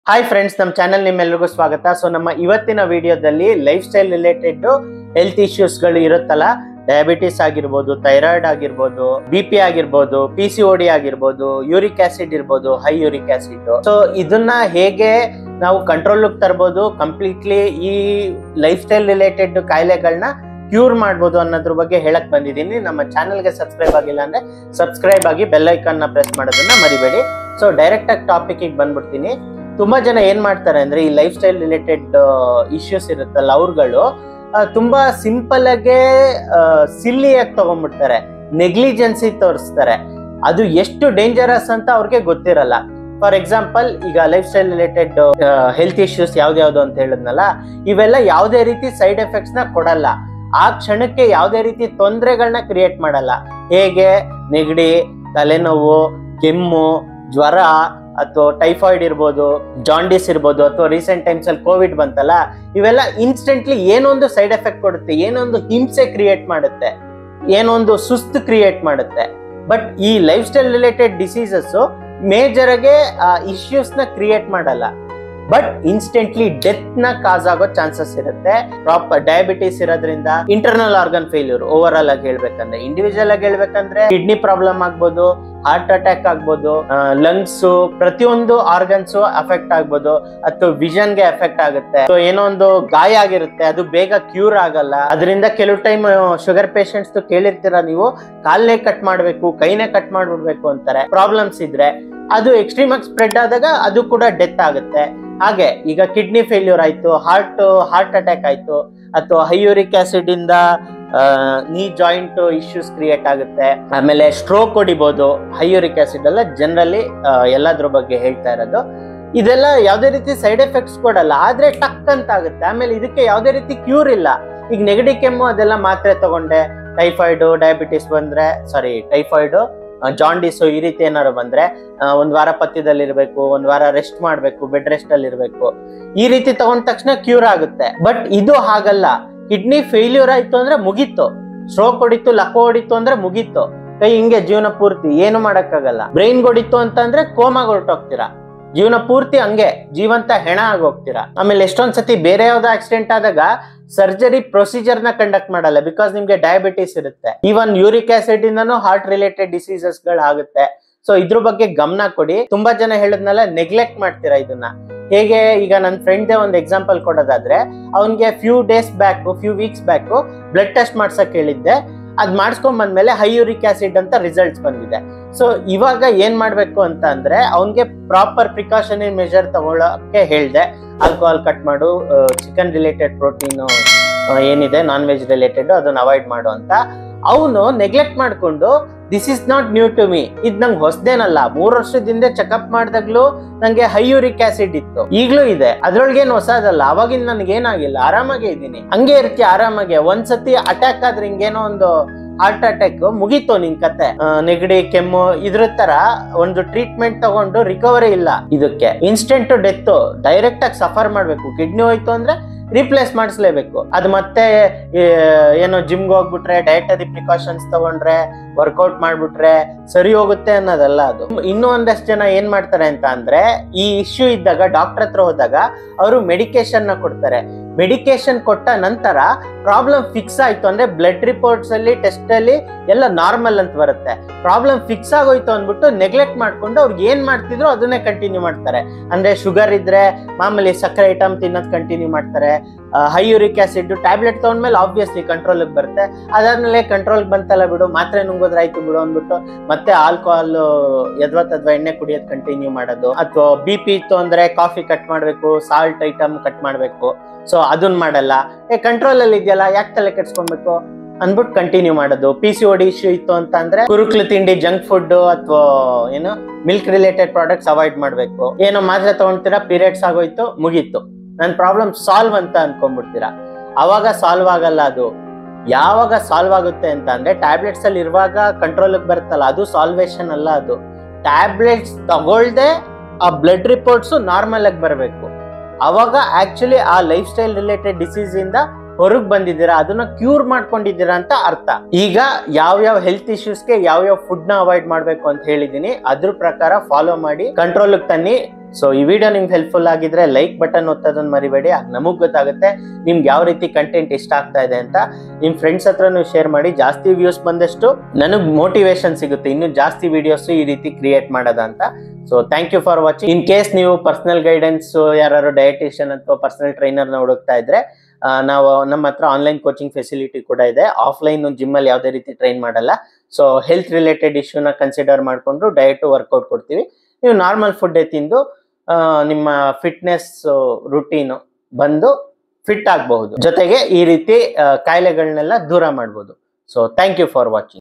hi friends ನಮ್ಮ channel ನಿಮ್ಮೆಲ್ರಿಗೂ ಸ್ವಾಗತ ಸೊ ನಮ್ಮ ಇವತ್ತಿನ ವಿಡಿಯೋದಲ್ಲಿ ಲೈಫ್ ಸ್ಟೈಲ್ ರಿಲೇಟೆಡ್ ಹೆಲ್ತ್ ಇಶ್ಯೂಸ್ಗಳು ಇರುತ್ತಲ್ಲ ಡಯಾಬಿಟಿಸ್ ಆಗಿರ್ಬೋದು ಥೈರಾಯ್ಡ್ ಆಗಿರ್ಬೋದು ಬಿ ಪಿ ಆಗಿರ್ಬೋದು ಪಿ ಸಿ ಡಿ ಆಗಿರ್ಬೋದು ಯೂರಿಕ್ ಆಸಿಡ್ ಇರ್ಬೋದು ಹೈ ಯೂರಿಕ್ ಆಸಿಡ್ ಸೊ ಇದನ್ನ ಹೇಗೆ ನಾವು ಕಂಟ್ರೋಲ್ ತರ್ಬೋದು ಕಂಪ್ಲೀಟ್ಲಿ ಈ ಲೈಫ್ ಸ್ಟೈಲ್ ರಿಲೇಟೆಡ್ ಕಾಯಿಲೆಗಳನ್ನ ಕ್ಯೂರ್ ಮಾಡ್ಬೋದು ಅನ್ನೋದ್ರ ಬಗ್ಗೆ ಹೇಳಕ್ ಬಂದಿದ್ದೀನಿ ನಮ್ಮ ಚಾನೆಲ್ಗೆ ಸಬ್ಸ್ಕ್ರೈಬ್ ಆಗಿಲ್ಲ ಅಂದ್ರೆ ಸಬ್ಸ್ಕ್ರೈಬ್ ಆಗಿ ಬೆಲ್ ಐಕಾನ್ ನ ಪ್ರೆಸ್ ಮಾಡೋದನ್ನ ಮರಿಬೇಡಿ ಸೊ ಡೈರೆಕ್ಟ್ ಆಗಿ ಟಾಪಿಕ್ ಬಂದ್ಬಿಡ್ತೀನಿ ತುಂಬಾ ಜನ ಏನ್ ಮಾಡ್ತಾರೆ ಅಂದ್ರೆ ಈ ಲೈಫ್ ಸ್ಟೈಲ್ ರಿಲೇಟೆಡ್ ಇಶ್ಯೂಸ್ ಇರುತ್ತಲ್ಲ ಅವ್ರುಗಳು ಆ, ತುಂಬಾ ಸಿಂಪಲ್ ಆಗೇ ಸಿಲ್ಲಿಯಾಗಿ ತಗೊಂಡ್ಬಿಡ್ತಾರೆ ನೆಗ್ಲಿಜೆನ್ಸಿ ತೋರಿಸ್ತಾರೆ ಅದು ಎಷ್ಟು ಡೇಂಜರಸ್ ಅಂತ ಅವ್ರಿಗೆ ಗೊತ್ತಿರಲ್ಲ ಫಾರ್ ಎಕ್ಸಾಂಪಲ್ ಈಗ life style related health issues ಯಾವ್ದ್ಯಾವ್ದು ಅಂತ ಹೇಳಿದ್ನಲ್ಲ ಇವೆಲ್ಲ ಯಾವುದೇ ರೀತಿ ಸೈಡ್ ಎಫೆಕ್ಟ್ಸ್ ನ ಕೊಡಲ್ಲ ಆ ಕ್ಷಣಕ್ಕೆ ಯಾವುದೇ ರೀತಿ ತೊಂದರೆಗಳನ್ನ ಕ್ರಿಯೇಟ್ ಮಾಡಲ್ಲ ಹೇಗೆ ನೆಗಡಿ ತಲೆನೋವು ಕೆಮ್ಮು ಜ್ವರ ಅಥವಾ ಟೈಫಾಯ್ಡ್ ಇರ್ಬೋದು ಜಾಂಡಿಸ್ ಇರ್ಬೋದು ಅಥವಾ ರೀಸೆಂಟ್ ಟೈಮ್ಸ್ ಅಲ್ಲಿ ಕೋವಿಡ್ ಬಂತಲ್ಲ ಇವೆಲ್ಲ ಇನ್ಸ್ಟೆಂಟ್ಲಿ ಏನೊಂದು ಸೈಡ್ ಎಫೆಕ್ಟ್ ಕೊಡುತ್ತೆ ಏನೊಂದು ಹಿಂಸೆ ಕ್ರಿಯೇಟ್ ಮಾಡುತ್ತೆ ಏನೊಂದು ಸುಸ್ತು ಕ್ರಿಯೇಟ್ ಮಾಡುತ್ತೆ ಬಟ್ ಈ life style related diseases major ಆಗಿ ಇಶ್ಯೂಸ್ ನ ಕ್ರಿಯೇಟ್ ಮಾಡಲ್ಲ ಬಟ್ ಇನ್ಸ್ಟೆಂಟ್ಲಿ ಡೆತ್ ನ ಕಾಸ್ ಆಗೋ ಚಾನ್ಸಸ್ ಇರುತ್ತೆ ಪ್ರಾಪರ್ ಡಯಾಬಿಟಿಸ್ ಇರೋದ್ರಿಂದ internal organ failure overall ಆಗಿ ಹೇಳ್ಬೇಕಂದ್ರೆ ಇಂಡಿವಿಜುವಲ್ ಆಗಿ ಹೇಳ್ಬೇಕಂದ್ರೆ ಕಿಡ್ನಿ ಪ್ರಾಬ್ಲಮ್ ಆಗ್ಬೋದು ಹಾರ್ಟ್ ಅಟ್ಯಾಕ್ ಆಗ್ಬೋದು ಲಂಗ್ಸ್ ಪ್ರತಿಯೊಂದು ಆರ್ಗನ್ಸ್ ಅಫೆಕ್ಟ್ ಆಗ್ಬೋದು ಅಥವಾ ವಿಷನ್ ಗೆ ಎಫೆಕ್ಟ್ ಆಗುತ್ತೆ ಸೊ ಏನೋ ಒಂದು ಗಾಯ ಆಗಿರುತ್ತೆ ಅದು ಬೇಗ ಕ್ಯೂರ್ ಆಗಲ್ಲ ಅದರಿಂದ ಕೆಲವು ಟೈಮ್ ಶುಗರ್ ಪೇಷಂಟ್ಸ್ ಕೇಳಿರ್ತೀರ ನೀವು ಕಾಲ್ನೇ ಕಟ್ ಮಾಡ್ಬೇಕು ಕೈನೇ ಕಟ್ ಮಾಡ್ಬಿಡ್ಬೇಕು ಅಂತಾರೆ ಪ್ರಾಬ್ಲಮ್ಸ್ ಇದ್ರೆ ಅದು ಎಕ್ಸ್ಟ್ರೀಮ್ ಆಗಿ ಸ್ಪ್ರೆಡ್ ಆದಾಗ ಅದು ಕೂಡ ಡೆತ್ ಆಗುತ್ತೆ ಹಾಗೆ ಈಗ ಕಿಡ್ನಿ ಫೇಲ್ಯೂರ್ ಆಯ್ತು ಹಾರ್ಟ್ ಹಾರ್ಟ್ ಅಟ್ಯಾಕ್ ಆಯ್ತು ಅಥವಾ ಹೈಯೂರಿಕ್ ಆಸಿಡ್ ಇಂದ ನೀ ಜಾಯಿಂಟ್ ಇಶ್ಯೂಸ್ ಕ್ರಿಯೇಟ್ ಆಗುತ್ತೆ ಆಮೇಲೆ ಸ್ಟ್ರೋಕ್ ಹೊಡಿಬಹುದು ಹೈಯೂರಿಕ್ ಆಸಿಡ್ ಎಲ್ಲ ಜನರಲಿ ಎಲ್ಲದ್ರ ಬಗ್ಗೆ ಹೇಳ್ತಾ ಇರೋದು ಇದೆಲ್ಲ ಯಾವುದೇ ರೀತಿ ಸೈಡ್ ಎಫೆಕ್ಟ್ಸ್ ಕೊಡಲ್ಲ ಆದ್ರೆ ಟಕ್ ಅಂತ ಆಗುತ್ತೆ ಆಮೇಲೆ ಇದಕ್ಕೆ ಯಾವುದೇ ರೀತಿ ಕ್ಯೂರ್ ಇಲ್ಲ ಈಗ ನೆಗಡಿ ಕೆಮ್ಮು ಅದೆಲ್ಲ ಮಾತ್ರೆ ತಗೊಂಡೆ ಟೈಫಾಯ್ಡು ಡಯಾಬಿಟಿಸ್ ಬಂದ್ರೆ ಸಾರಿ ಟೈಫಾಯ್ಡು ಜಾಂಡೀಸು ಈ ರೀತಿ ಏನಾದ್ರು ಬಂದ್ರೆ ಆ, ಒಂದ್ ವಾರ ಪಥ್ಯದಲ್ಲಿ ಇರ್ಬೇಕು ಒಂದ್ ವಾರ ರೆಸ್ಟ್ ಮಾಡ್ಬೇಕು ಬೆಡ್ ರೆಸ್ಟ್ ಅಲ್ಲಿ ಇರ್ಬೇಕು ಈ ರೀತಿ ತಗೊಂಡ ತಕ್ಷಣ ಕ್ಯೂರ್ ಆಗುತ್ತೆ ಬಟ್ ಇದು ಹಾಗಲ್ಲ ಕಿಡ್ನಿ ಫೇಲ್ಯೂರ್ ಆಯ್ತು ಅಂದ್ರೆ ಮುಗೀತು ಸ್ಟ್ರೋಕ್ ಹೊಡಿತು ಲಕೋ ಹೊಡಿತು ಅಂದ್ರೆ ಮುಗೀತು ಕೈ ಹಿಂಗೆ ಜೀವನ ಪೂರ್ತಿ ಏನು ಮಾಡಕ್ಕಾಗಲ್ಲ ಬ್ರೈನ್ ಹೊಡಿತು ಅಂತಂದ್ರೆ ಕೋಮಾಗ ಹೊರಟೋಗ್ತೀರಾ ಜೀವನ ಪೂರ್ತಿ ಹಂಗೆ ಜೀವಂತ ಹೆಣ ಆಗೋಗ್ತೀರಾ ಆಮೇಲೆ ಎಷ್ಟೊಂದ್ ಸತಿ ಬೇರೆ ಯಾವ್ದೋ ಆಕ್ಸಿಡೆಂಟ್ ಆದಾಗ ಸರ್ಜರಿ ಪ್ರೊಸೀಜರ್ ನ ಕಂಡಕ್ಟ್ ಮಾಡಲ್ಲ ಬಿಕಾಸ್ ನಿಮ್ಗೆ ಡಯಾಬಿಟಿಸ್ ಇರುತ್ತೆ ಈವನ್ ಯೂರಿಕ್ ಆಸಿಡ್ ಇಂದನೂ ಹಾರ್ಟ್ ರಿಲೇಟೆಡ್ ಡಿಸೀಸಸ್ ಗಳಾಗುತ್ತೆ ಸೊ ಇದ್ರ ಬಗ್ಗೆ ಗಮನ ಕೊಡಿ ತುಂಬಾ ಜನ ಹೇಳದ್ನಲ್ಲ ನೆಗ್ಲೆಕ್ಟ್ ಮಾಡ್ತೀರಾ ಇದನ್ನ ಹೇಗೆ ಈಗ ನನ್ನ ಫ್ರೆಂಡ್ದೇ ಒಂದು ಎಕ್ಸಾಂಪಲ್ ಕೊಡೋದಾದ್ರೆ ಅವನ್ಗೆ few days back few weeks back blood test ಮಾಡ್ಸಕ್ ಹೇಳಿದ್ದೆ ಅದ್ ಮಾಡಿಸ್ಕೊಂಡ್ ಬಂದ್ಮೇಲೆ ಹೈ ಯೂರಿಕ್ ಆಸಿಡ್ ಅಂತ ರಿಸಲ್ಟ್ಸ್ ಬಂದಿದೆ ಸೊ ಇವಾಗ ಏನ್ ಮಾಡ್ಬೇಕು ಅಂತ ಅಂದ್ರೆ ಅವನ್ಗೆ ಪ್ರಾಪರ್ ಪ್ರಿಕಾಷನರಿ ಮೆಷರ್ ತಗೊಳಕ್ಕೆ ಹೇಳ್ದೆ ಆಲ್ಕೋಹಾಲ್ ಕಟ್ ಮಾಡು ಚಿಕನ್ ರಿಲೇಟೆಡ್ ಪ್ರೋಟೀನ್ ಏನಿದೆ ನಾನ್ ವೆಜ್ ರಿಲೇಟೆಡ್ ಅದನ್ನ ಅವಾಯ್ಡ್ ಮಾಡು ಅಂತ ಅವನು ನೆಗ್ಲೆಕ್ಟ್ ಮಾಡ್ಕೊಂಡು this is not new to me ಇದ್ ನಂಗೆ ಹೊಸದೇನಲ್ಲ ಮೂರ್ ವರ್ಷದಿಂದ ಚೆಕಪ್ ಮಾಡಿದಾಗ್ಲೂ ನಂಗೆ ಹೈ ಯೂರಿಕ್ ಆಸಿಡ್ ಇತ್ತು ಈಗ್ಲೂ ಇದೆ ಅದ್ರೊಳಗೇನು ಹೊಸದಲ್ಲ ಅವಾಗಿಂದ ನನಗೆ ಏನಾಗಿಲ್ಲ ಆರಾಮಾಗೇ ಇದ್ದೀನಿ ಹಂಗೆ ಇರ್ತೀಯ ಆರಾಮಾಗೆ ಒಂದ್ಸತಿ ಅಟ್ಯಾಕ್ ಆದ್ರೆ ಹಿಂಗೇನೋ ಒಂದು ಹಾರ್ಟ್ ಅಟ್ಯಾಕ್ ಮುಗೀತು ನಿನ್ ಕತೆ ಆ, ನೆಗಡಿ ಕೆಮ್ಮು ಇದ್ರ ತರ ಒಂದು ಟ್ರೀಟ್ಮೆಂಟ್ ತಗೊಂಡು ರಿಕವರಿ ಇಲ್ಲ ಇದಕ್ಕೆ ಇನ್ಸ್ಟೆಂಟ್ ಡೆತ್ ಡೈರೆಕ್ಟ್ ಆಗಿ ಸಫರ್ ಮಾಡ್ಬೇಕು ಕಿಡ್ನಿ ಹೋಯ್ತು ಅಂದ್ರೆ ರಿಪ್ಲೇಸ್ ಮಾಡಿಸ್ಲೇಬೇಕು ಅದು ಮತ್ತೆ ಏ, ಏನೋ ಜಿಮ್ಗೆ ಹೋಗ್ಬಿಟ್ರೆ ಡಯಟರಿ ಪ್ರಿಕಾಷನ್ಸ್ ತಗೊಂಡ್ರೆ ವರ್ಕೌಟ್ ಮಾಡ್ಬಿಟ್ರೆ ಸರಿ ಹೋಗುತ್ತೆ ಅನ್ನೋದಲ್ಲ ಅದು ಇನ್ನೂ ಒಂದಷ್ಟು ಜನ ಏನ್ ಮಾಡ್ತಾರೆ ಅಂತ ಅಂದ್ರೆ ಈ ಇಶ್ಯೂ ಇದ್ದಾಗ ಡಾಕ್ಟರ್ ಹತ್ರ ಹೋದಾಗ ಅವರು ಮೆಡಿಕೇಶನ್ ನ ಕೊಡ್ತಾರೆ ಮೆಡಿಕೇಶನ್ ಕೊಟ್ಟ ನಂತರ ಪ್ರಾಬ್ಲಮ್ ಫಿಕ್ಸ್ ಆಯ್ತು ಅಂದ್ರೆ ಬ್ಲಡ್ ರಿಪೋರ್ಟ್ಸ್ ಅಲ್ಲಿ ಟೆಸ್ಟ್ ಅಲ್ಲಿ ಎಲ್ಲ ನಾರ್ಮಲ್ ಅಂತ ಬರುತ್ತೆ ಪ್ರಾಬ್ಲಮ್ ಫಿಕ್ಸ್ ಆಗೋಯ್ತು ಅಂದ್ಬಿಟ್ಟು ನೆಗ್ಲೆಕ್ಟ್ ಮಾಡ್ಕೊಂಡು ಅವ್ರಿಗೆ ಏನ್ ಮಾಡ್ತಿದ್ರು ಅದನ್ನೇ ಕಂಟಿನ್ಯೂ ಮಾಡ್ತಾರೆ ಅಂದ್ರೆ ಶುಗರ್ ಇದ್ರೆ ಮಾಮೂಲಿ ಸಕ್ಕರೆ ಐಟಮ್ ತಿನ್ನೋದು ಕಂಟಿನ್ಯೂ ಮಾಡ್ತಾರೆ ಹೈ ಯೂರಿಕ್ ಆಸಿಡ್ ಟ್ಯಾಬ್ಲೆಟ್ ತಗೊಂಡ್ಮೇಲೆ ಆಬ್ವಿಯಸ್ಲಿ ಕಂಟ್ರೋಲ್ ಬರುತ್ತೆ ಅದಾದ್ಮೇಲೆ ಕಂಟ್ರೋಲ್ ಬಂತಲ್ಲ ಬಿಡು ಮಾತ್ರೆ ನುಂಗೋದ್ರ ಆಯ್ತು ಬಿಡು ಅಂದ್ಬಿಟ್ಟು ಮತ್ತೆ ಆಲ್ಕೋಹಾಲ್ ಎದ್ವಾ ತದ್ವಾ ಎಣ್ಣೆ ಕುಡಿಯೋದು ಕಂಟಿನ್ಯೂ ಮಾಡೋದು ಅಥವಾ ಬಿ ಪಿ ಇತ್ತು ಅಂದ್ರೆ ಕಾಫಿ ಕಟ್ ಮಾಡ್ಬೇಕು ಸಾಲ್ಟ್ ಐಟಮ್ ಕಟ್ ಮಾಡ್ಬೇಕು ಸೊ ಅದನ್ನ ಮಾಡಲ್ಲ ಏ ಕಂಟ್ರೋಲ್ ಅಲ್ಲಿ ಇದೆಯಲ್ಲ ಯಾಕೆ ತಲೆ ಕೆಡ್ಸ್ಕೊಬೇಕು ಅನ್ಬಿಟ್ಟು ಕಂಟಿನ್ಯೂ ಮಾಡೋದು ಪಿ ಸಿ ಓಡಿ ಇಶ್ಯೂ ಇತ್ತು ಅಂತ ಅಂದ್ರೆ ಕುರುಕ್ಲು ತಿಂಡಿ ಜಂಕ್ ಫುಡ್ ಅಥವಾ ಏನು ಮಿಲ್ಕ್ ರಿಲೇಟೆಡ್ ಪ್ರಾಡಕ್ಟ್ಸ್ ಅವಾಯ್ಡ್ ಮಾಡ್ಬೇಕು ಏನೋ ಮಾತ್ರೆ ತಗೊಂತೀರಾ ಪೀರಿಯಡ್ಸ್ ಆಗೋಯ್ತು ಮುಗೀತು ನನ್ ಪ್ರಾಬ್ಲಮ್ ಸಾಲ್ವ್ ಅಂತ ಅನ್ಕೊಂಡ್ಬಿಡ್ತೀರಾ ಅವಾಗ ಸಾಲ್ವ್ ಆಗಲ್ಲ ಅದು ಯಾವಾಗ ಸಾಲ್ವ್ ಆಗುತ್ತೆ ಅಂತ ಅಂದ್ರೆ ಟ್ಯಾಬ್ಲೆಟ್ಸ್ ಅಲ್ಲಿ ಇರುವಾಗ ಕಂಟ್ರೋಲ್ ಬರುತ್ತಲ್ಲ ಅದು ಸಾಲ್ವೇಶನ್ ಅಲ್ಲ ಅದು ಟ್ಯಾಬ್ಲೆಟ್ಸ್ ತಗೊಳ್ದೆ ಆ ಬ್ಲಡ್ ರಿಪೋರ್ಟ್ಸ್ ನಾರ್ಮಲ್ ಆಗಿ ಬರಬೇಕು ಅವಾಗ ಆಕ್ಚುಲಿ ಆ ಲೈಫ್ ಸ್ಟೈಲ್ ರಿಲೇಟೆಡ್ ಡಿಸೀಸ್ ಇಂದ ಹೊರಗ್ ಬಂದಿದ್ದೀರಾ ಅದನ್ನ ಕ್ಯೂರ್ ಮಾಡ್ಕೊಂಡಿದ್ದೀರಾ ಅಂತ ಅರ್ಥ ಈಗ ಯಾವ ಯಾವ ಹೆಲ್ತ್ ಇಶ್ಯೂಸ್ಗೆ ಯಾವ ಯಾವ ಫುಡ್ ನ ಅವಾಯ್ಡ್ ಮಾಡ್ಬೇಕು ಅಂತ ಹೇಳಿದೀನಿ ಅದ್ರ ಪ್ರಕಾರ ಫಾಲೋ ಮಾಡಿ ಕಂಟ್ರೋಲ್ ತನ್ನಿ ಸೊ ಈ ವಿಡಿಯೋ ನಿಮ್ಗೆ ಹೆಲ್ಪ್ಫುಲ್ ಆಗಿದ್ರೆ ಲೈಕ್ ಬಟನ್ ಒತ್ತೋದನ್ನ ಮರಿಬೇಡಿ ಆಗ ನಮಗ್ ಗೊತ್ತಾಗುತ್ತೆ ನಿಮ್ಗೆ ಯಾವ ರೀತಿ ಕಂಟೆಂಟ್ ಇಷ್ಟ ಆಗ್ತಾ ಇದೆ ಅಂತ ನಿಮ್ ಫ್ರೆಂಡ್ಸ್ ಹತ್ರನು ಶೇರ್ ಮಾಡಿ ಜಾಸ್ತಿ ವ್ಯೂಸ್ ಬಂದಷ್ಟು ನನಗ್ ಮೋಟಿವೇಶನ್ ಸಿಗುತ್ತೆ ಇನ್ನು ಜಾಸ್ತಿ ವಿಡಿಯೋಸ್ ಈ ರೀತಿ ಕ್ರಿಯೇಟ್ ಮಾಡೋದ ಅಂತ so thank you for watching in case ನೀವು ಪರ್ಸನಲ್ ಗೈಡೆನ್ಸ್ ಯಾರು ಡಯಟಿಷಿಯನ್ ಅಥವಾ ಪರ್ಸನಲ್ ಟ್ರೈನರ್ನ ಹುಡುಕ್ತಾ ಇದ್ರೆ ಆ, ನಾವು ನಮ್ಮ ಹತ್ರ ಆನ್ಲೈನ್ ಕೋಚಿಂಗ್ ಫೆಸಿಲಿಟಿ ಕೂಡ ಇದೆ ಆಫ್ಲೈನ್ ಜಿಮ್ ಅಲ್ಲಿ ಯಾವುದೇ ರೀತಿ ಟ್ರೈನ್ ಮಾಡಲ್ಲ ಸೊ ಹೆಲ್ತ್ ರಿಲೇಟೆಡ್ ಇಶ್ಯೂನ ಕನ್ಸಿಡರ್ ಮಾಡಿಕೊಂಡು ಡಯಟ್ ವರ್ಕೌಟ್ ಕೊಡ್ತೀವಿ ನೀವು ನಾರ್ಮಲ್ ಫುಡ್ ತಿಂದು ಆ, ನಿಮ್ಮ ಫಿಟ್ನೆಸ್ ರುಟೀನು ಬಂದು ಫಿಟ್ ಆಗಬಹುದು ಜೊತೆಗೆ ಈ ರೀತಿ ಆ, ಕಾಯಿಲೆಗಳನ್ನೆಲ್ಲ ದೂರ ಮಾಡಬಹುದು so thank you for watching